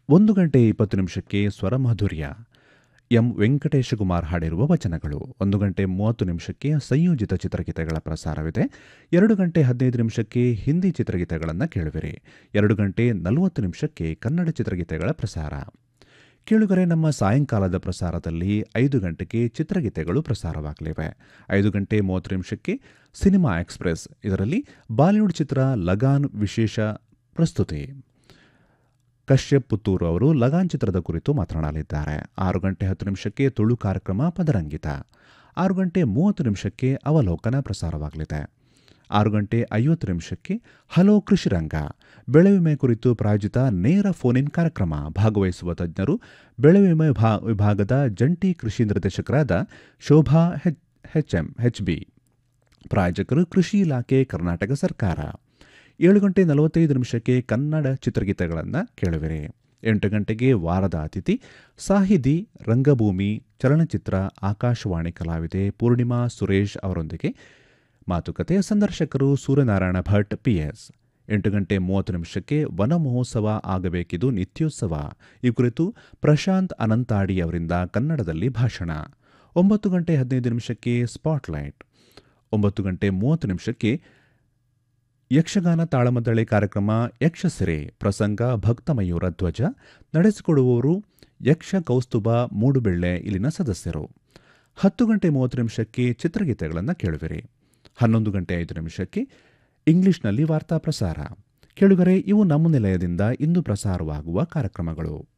ಒಂದು ಗಂಟೆ ಇಪ್ಪತ್ತು ನಿಮಿಷಕ್ಕೆ ಸ್ವರಮಾಧುರ್ಯ ಎಂ ವೆಂಕಟೇಶಕುಮಾರ್ ಹಾಡಿರುವ ವಚನಗಳು ಒಂದು ಗಂಟೆ ಮೂವತ್ತು ನಿಮಿಷಕ್ಕೆ ಸಂಯೋಜಿತ ಚಿತ್ರಗೀತೆಗಳ ಪ್ರಸಾರವಿದೆ ಎರಡು ಗಂಟೆ ಹದಿನೈದು ನಿಮಿಷಕ್ಕೆ ಹಿಂದಿ ಚಿತ್ರಗೀತೆಗಳನ್ನು ಕೇಳುವಿರಿ ಎರಡು ಗಂಟೆ ನಲವತ್ತು ನಿಮಿಷಕ್ಕೆ ಕನ್ನಡ ಚಿತ್ರಗೀತೆಗಳ ಪ್ರಸಾರ ಕೇಳುಗರೆ ನಮ್ಮ ಸಾಯಂಕಾಲದ ಪ್ರಸಾರದಲ್ಲಿ ಐದು ಗಂಟೆಗೆ ಚಿತ್ರಗೀತೆಗಳು ಪ್ರಸಾರವಾಗಲಿವೆ ಐದು ಗಂಟೆ ಮೂವತ್ತು ನಿಮಿಷಕ್ಕೆ ಸಿನಿಮಾ ಎಕ್ಸ್ಪ್ರೆಸ್ ಇದರಲ್ಲಿ ಬಾಲಿವುಡ್ ಚಿತ್ರ ಲಗಾನ್ ವಿಶೇಷ ಪ್ರಸ್ತುತಿ ಕಶ್ಯಪ್ ಪುತ್ತೂರು ಅವರು ಲಗಾನ್ ಚಿತ್ರದ ಕುರಿತು ಮಾತನಾಡಲಿದ್ದಾರೆ ಆರು ಗಂಟೆ ಹತ್ತು ನಿಮಿಷಕ್ಕೆ ತುಳು ಕಾರ್ಯಕ್ರಮ ಪದರಂಗಿತ ಆರು ಗಂಟೆ ಮೂವತ್ತು ನಿಮಿಷಕ್ಕೆ ಅವಲೋಕನ ಪ್ರಸಾರವಾಗಲಿದೆ ಆರು ಗಂಟೆ ಐವತ್ತು ನಿಮಿಷಕ್ಕೆ ಹಲೋ ಕೃಷಿರಂಗ ಬೆಳೆ ವಿಮೆ ಕುರಿತು ಪ್ರಾಯೋಜಿತ ನೇರ ಫೋನ್ ಇನ್ ಕಾರ್ಯಕ್ರಮ ಭಾಗವಹಿಸುವ ತಜ್ಞರು ಬೆಳೆ ವಿಮೆ ವಿಭಾ- ವಿಭಾಗದ ಜಂಟಿ ಕೃಷಿ ನಿರ್ದೇಶಕರಾದ ಶೋಭಾ ಎಚ್ಎಂ ಎಚ್ಬಿ ಪ್ರಾಯೋಜಕರು ಕೃಷಿ ಇಲಾಖೆ ಕರ್ನಾಟಕ ಸರ್ಕಾರ ಏಳು ಗಂಟೆ ನಲವತ್ತೈದು ನಿಮಿಷಕ್ಕೆ ಕನ್ನಡ ಚಿತ್ರಗೀತೆಗಳನ್ನು ಕೇಳುವಿರಿ ಎಂಟು ಗಂಟೆಗೆ ವಾರದ ಅತಿಥಿ ಸಾಹಿತಿ ರಂಗಭೂಮಿ ಚಲನಚಿತ್ರ ಆಕಾಶವಾಣಿ ಕಲಾವಿದೆ ಪೂರ್ಣಿಮಾ ಸುರೇಶ್ ಅವರೊಂದಿಗೆ ಮಾತುಕತೆ ಸಂದರ್ಶಕರು ಸೂರ್ಯನಾರಾಯಣ ಭಟ್ ಪಿಎಸ್ ಎಂಟು ಗಂಟೆ ಮೂವತ್ತು ನಿಮಿಷಕ್ಕೆ ವನ ಮಹೋತ್ಸವ ಆಗಬೇಕಿದು ನಿತ್ಯೋತ್ಸವ ಈ ಕುರಿತು ಪ್ರಶಾಂತ್ ಅನಂತಾಡಿ ಅವರಿಂದ ಕನ್ನಡದಲ್ಲಿ ಭಾಷಣ ಒಂಬತ್ತು ಗಂಟೆ ಹದಿನೈದು ನಿಮಿಷಕ್ಕೆ ಸ್ಪಾಟ್ಲೈಟ್ ಒಂಬತ್ತು ಗಂಟೆ ಮೂವತ್ತು ನಿಮಿಷಕ್ಕೆ ಯಕ್ಷಗಾನ ತಾಳಮದ್ದಳೆ ಕಾರ್ಯಕ್ರಮ ಯಕ್ಷಸಿರೆ ಪ್ರಸಂಗ ಭಕ್ತಮಯೂರ ಧ್ವಜ ನಡೆಸಿಕೊಡುವವರು ಯಕ್ಷ ಕೌಸ್ತುಭ ಮೂಡುಬೆಳ್ಳೆ ಇಲ್ಲಿನ ಸದಸ್ಯರು ಹತ್ತು ಗಂಟೆ ಮೂವತ್ತು ನಿಮಿಷಕ್ಕೆ ಚಿತ್ರಗೀತೆಗಳನ್ನು ಕೇಳುವಿರಿ ಹನ್ನೊಂದು ಗಂಟೆ ಐದು ನಿಮಿಷಕ್ಕೆ ಇಂಗ್ಲಿಷ್ನಲ್ಲಿ ವಾರ್ತಾ ಪ್ರಸಾರ ಕೇಳುಗರೆ ಇವು ನಮ್ಮ ನಿಲಯದಿಂದ ಇಂದು ಪ್ರಸಾರವಾಗುವ ಕಾರ್ಯಕ್ರಮಗಳು